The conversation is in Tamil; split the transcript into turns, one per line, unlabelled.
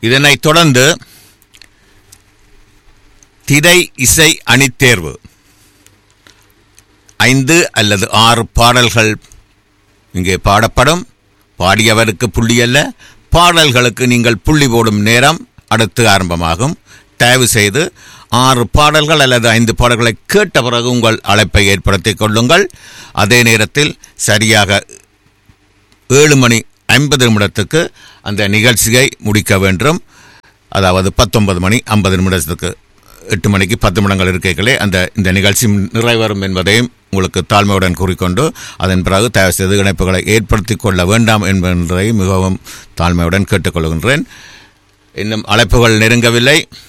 இதனைத் தொடர்ந்து திரை இசை அணித்தேர்வு ஐந்து அல்லது ஆறு பாடல்கள் இங்கே பாடப்படும் பாடியவருக்கு புள்ளி அல்ல பாடல்களுக்கு நீங்கள் புள்ளி போடும் நேரம் அடுத்து ஆரம்பமாகும் தயவு செய்து ஆறு பாடல்கள் அல்லது ஐந்து பாடல்களை கேட்ட பிறகு உங்கள் அழைப்பை ஏற்படுத்திக் கொள்ளுங்கள் அதே நேரத்தில் சரியாக ஏழு மணி ஐம்பது நிமிடத்துக்கு அந்த நிகழ்ச்சியை முடிக்க வேண்டும் அதாவது பத்தொன்பது மணி ஐம்பது நிமிடத்துக்கு எட்டு மணிக்கு பத்து நிமிடங்கள் இருக்கைகளே அந்த இந்த நிகழ்ச்சி நிறைவேறும் என்பதையும் உங்களுக்கு தாழ்மையுடன் கூறிக்கொண்டு அதன் பிறகு தயவு செய்து இணைப்புகளை ஏற்படுத்திக் கொள்ள வேண்டாம் என்பதை மிகவும் தாழ்மையுடன் கேட்டுக்கொள்கின்றேன் இன்னும் அழைப்புகள் நெருங்கவில்லை